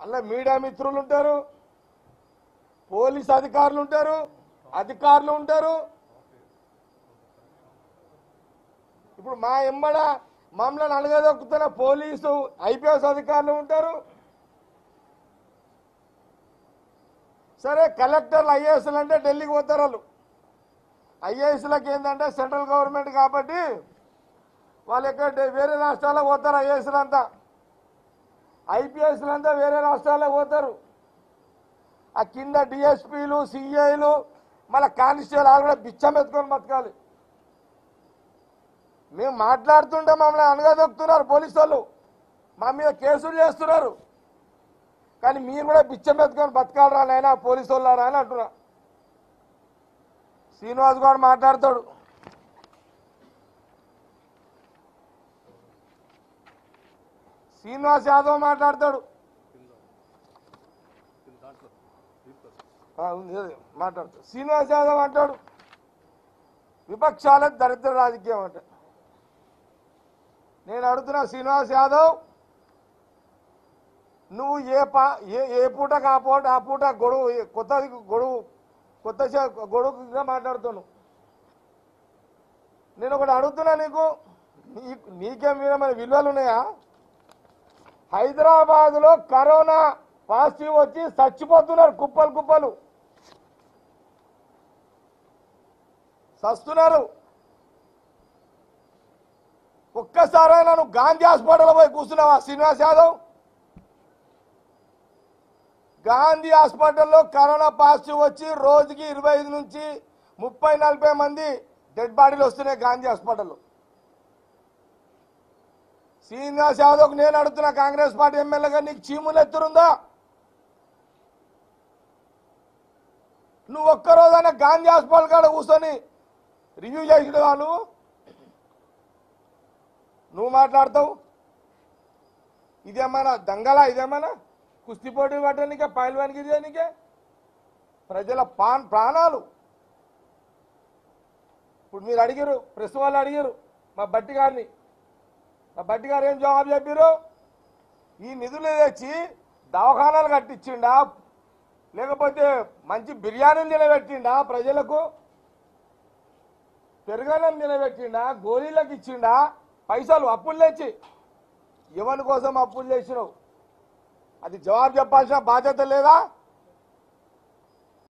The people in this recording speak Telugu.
అలా మీడియా మిత్రులు ఉంటారు పోలీస్ అధికారులు ఉంటారు అధికారులు ఉంటారు ఇప్పుడు మా ఎమ్మడ మమ్మల్ని అలగదొక్కుతున్న పోలీసు ఐపీఎస్ అధికారులు ఉంటారు సరే కలెక్టర్లు ఐఏఎస్లు అంటే ఢిల్లీకి పోతారు వాళ్ళు ఐఏఎస్లకు ఏంటంటే సెంట్రల్ గవర్నమెంట్ కాబట్టి వాళ్ళు ఎక్కడ వేరే రాష్ట్రాలకు పోతారు ఐఏఎస్లు అంతా ఐపీఎస్లు అంతా వేరే రాష్ట్రాలకు పోతారు ఆ కింద డిఎస్పీలు సిఐలు మళ్ళీ కానిస్టేబుల్ వాళ్ళు కూడా బిచ్చం ఎత్తుకొని బతకాలి మేము మాట్లాడుతుంటే మమ్మల్ని అనగదొక్కుతున్నారు పోలీసు వాళ్ళు మా మీద కేసులు చేస్తున్నారు కానీ మీరు కూడా బిచ్చం ఎత్తుకొని బతకాలరా నాయనా పోలీసు వాళ్ళారా అని అంటున్నా శ్రీనివాస్ గౌడ్ మాట్లాడతాడు శ్రీనివాస్ యాదవ్ మాట్లాడతాడు ఆ, ఉంది, ఉంది, మాట్లాడతాడు శ్రీనివాస్ యాదవ్ అంటాడు విపక్షాల దరిద్ర రాజకీయం అంట నేను అడుగుతున్నా శ్రీనివాస్ యాదవ్ నువ్వు ఏ పా ఏ ఏ పూటకు ఆ పూట ఆ పూట గొడవ ఏ- కొత్త గొడవ కొత్త చే- గొడవగా మాట్లాడుతున్నావు నేను ఒకటి అడుగుతున్నా నీకు నీ- నీకే మీద మరి విలువలు ఉన్నాయా హైదరాబాద్లో కరోనా పాజిటివ్ వచ్చి చచ్చిపోతున్నారు కుప్పలు కుప్పలు చస్తున్నారు ఒక్కసారైనా నువ్వు గాంధీ హాస్పిటల్ పోయి కూర్చున్నావా శ్రీనివాస్ యాదవ్ గాంధీ హాస్పిటల్లో కరోనా పాజిటివ్ వచ్చి రోజుకి ఇరవై ఐదు నుంచి ముప్పై నలభై మంది డెడ్ బాడీలు వస్తున్నాయి గాంధీ హాస్పిటల్లో శ్రీనివాస్ యాదవ్ నేను అడుగుతున్నా కాంగ్రెస్ పార్టీ ఎమ్మెల్యేగా నీకు చీములు ఎత్తురుందా నువ్వు ఒక్కరోజైనా గాంధీ హాస్పిటల్ కాడ కూర్చొని రివ్యూ చేసినవా నువ్వు నువ్వు మాట్లాడతావు ఇదేమన్నా దంగలా ఇదేమన్నా కుస్తీ పోటీ పట్టడానికే పైల్వానికి ఇదేనికే ప్రజల పాన్ ప్రాణాలు ఇప్పుడు మీరు అడిగారు ప్రెస్ వాళ్ళు అడిగారు మా బట్టి గారిని మా బట్టి గారు ఏం జవాబు చెప్పారు ఈ నిధులు తెచ్చి దవాఖానాలు కట్టించిండా లేకపోతే మంచి బిర్యానీలు నిలబెట్టిండా ప్రజలకు పెరుగన్నం నిలబెట్టిండా గోళీలకు ఇచ్చిండా పైసలు అప్పులు తెచ్చి ఎవరి కోసం అప్పులు చేసినావు అది జవాబు చెప్పాల్సిన బాధ్యత లేదా